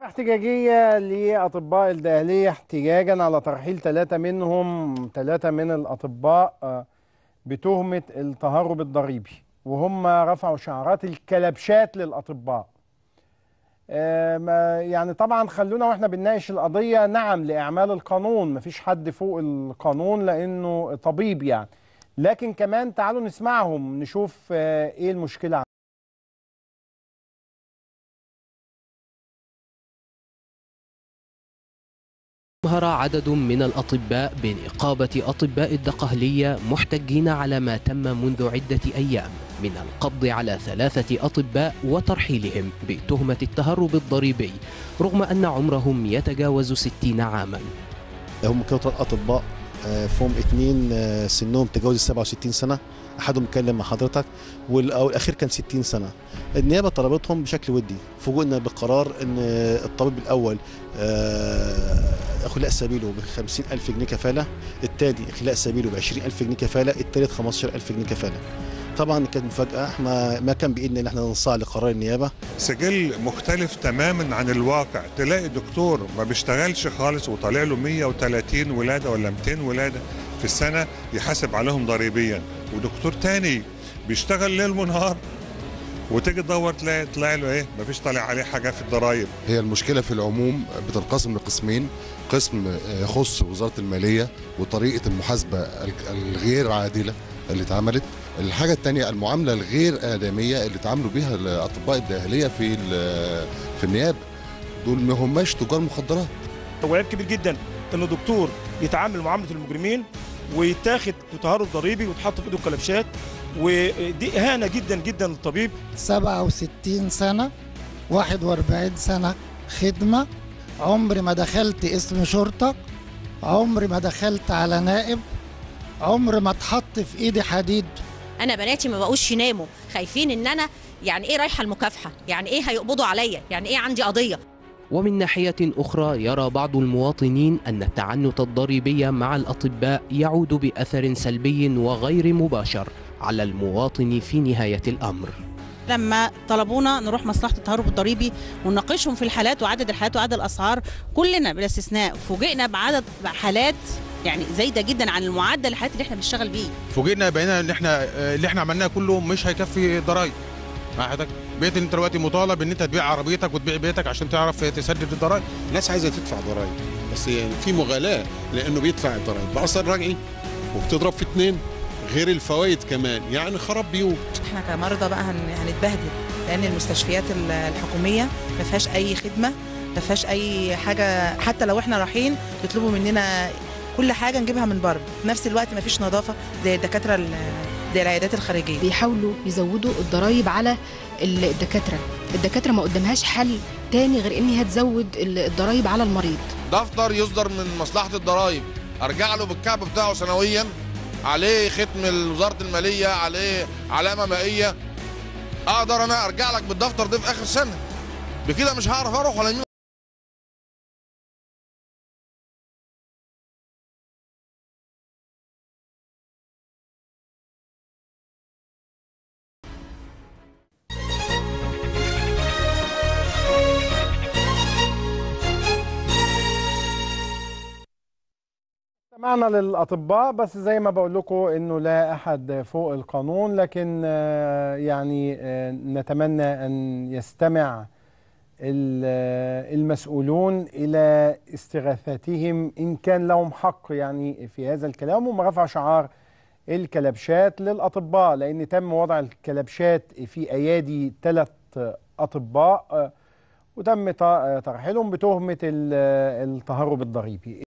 احتجاجية لأطباء الداهلية احتجاجا على ترحيل ثلاثة منهم ثلاثة من الأطباء آه، بتهمة التهرب الضريبي وهم رفعوا شعارات الكلبشات للأطباء آه، ما- يعني طبعا خلونا واحنا بنناقش القضية نعم لإعمال القانون مفيش حد فوق القانون لأنه طبيب يعني لكن كمان تعالوا نسمعهم نشوف آه، ايه المشكلة ظهر عدد من الأطباء بنقابة أطباء الدقهلية محتجين على ما تم منذ عدة أيام من القبض على ثلاثة أطباء وترحيلهم بتهمة التهرب الضريبي رغم أن عمرهم يتجاوز 60 عاما هم كانوا ثلاث اطباء آه، فيهم اثنين آه، سنهم تجاوز ال 67 سنه احدهم اتكلم مع حضرتك والأو- والاخير كان 60 سنه النيابه طلبتهم بشكل ودي فوجئنا بقرار ان الطبيب الاول آه، اخلاء سبيله ب 50000 جنيه كفاله الثاني اخلاء سبيله ب 20000 جنيه كفاله الثالث 15000 جنيه كفاله طبعا كانت مفاجاه احنا ما كان بايدنا ان احنا ننصاع لقرار النيابه سجل مختلف تماما عن الواقع تلاقي دكتور ما بيشتغلش خالص وطالع له 130 ولاده ولا 200 ولاده في السنه يحاسب عليهم ضريبيا ودكتور تاني بيشتغل ليل ونهار وتيجي تدور تلاقي طلع له ايه مفيش طالع عليه حاجه في الضرايب هي المشكلة في العموم بتنقسم لقسمين قسم يخص وزارة المالية وطريقة المحاسبة الغير عادلة اللي اتعملت الحاجة الثانية المعاملة الغير آدمية اللي اتعاملوا بيها الأطباء الداخلية في ال- في النيابة دول ما هماش تجار مخدرات وعيب كبير جدا انه دكتور يتعامل معامله المجرمين ويتاخد بتهرب ضريبي ويتحط في ايده كلبشات ودي اهانه جدا جدا للطبيب 67 سنة 41 سنة خدمة عمري ما دخلت اسم شرطة عمري ما دخلت على نائب عمري ما اتحط في ايدي حديد انا بناتي ما بقوش يناموا خايفين ان انا يعني ايه رايحه المكافحه يعني ايه هيقبضوا عليا يعني ايه عندي قضيه ومن ناحية أخرى يرى بعض المواطنين أن التعنت الضريبي مع الأطباء يعود بأثر سلبي وغير مباشر على المواطن في نهاية الأمر لما طلبونا نروح مصلحه التهرب الضريبي ونناقشهم في الحالات وعدد الحالات وعدد الاسعار كلنا بلا استثناء فوجئنا بعدد حالات يعني زايده جدا عن المعدل الحالات اللي احنا بنشتغل بيه فوجئنا بقينا ان احنا اللي احنا عملناه كله مش هيكفي ضرايب مع حضرتك بقيت انت دلوقتي مطالب ان انت تبيع عربيتك وتبيع بيتك عشان تعرف تسدد الضرايب الناس عايزه تدفع ضرائب بس في مغالاه لانه بيدفع الضرائب باثر رجعي وبتضرب في اتنين غير الفوائد كمان يعني خراب بيوت احنا كمرضى بقى هن- هنتبهدل لان المستشفيات ال- الحكوميه ما فيهاش اي خدمه ما فيهاش اي حاجه حتى لو احنا رايحين يطلبوا مننا كل حاجه نجيبها من بره في نفس الوقت ما فيش نظافه زي الدكاتره ال- زي العيادات الخارجيه بيحاولوا يزودوا الضرايب على الدكاتره الدكاتره ما قدامهاش حل تاني غير ان هي تزود الضرايب على المريض دفتر يصدر من مصلحة الضرائب أرجع له بالكعب بتاعه سنويا عليه ختم وزارة المالية عليه علامة مائية أقدر أنا أرجع لك بالدفتر ده في آخر سنة بكده مش هعرف أروح ولا يمين سمعنا للأطباء بس زي ما بقول لكم إنه لا أحد فوق القانون لكن آه، يعني آه، نتمنى أن يستمع ال- آه، المسؤولون إلى استغاثاتهم إن كان لهم حق يعني في هذا الكلام هم رفعوا شعار الكلبشات للأطباء لأن تم وضع الكلبشات في أيادي ثلاث أطباء آه، وتم ط- ترحيلهم بتهمة ال- التهرب الضريبي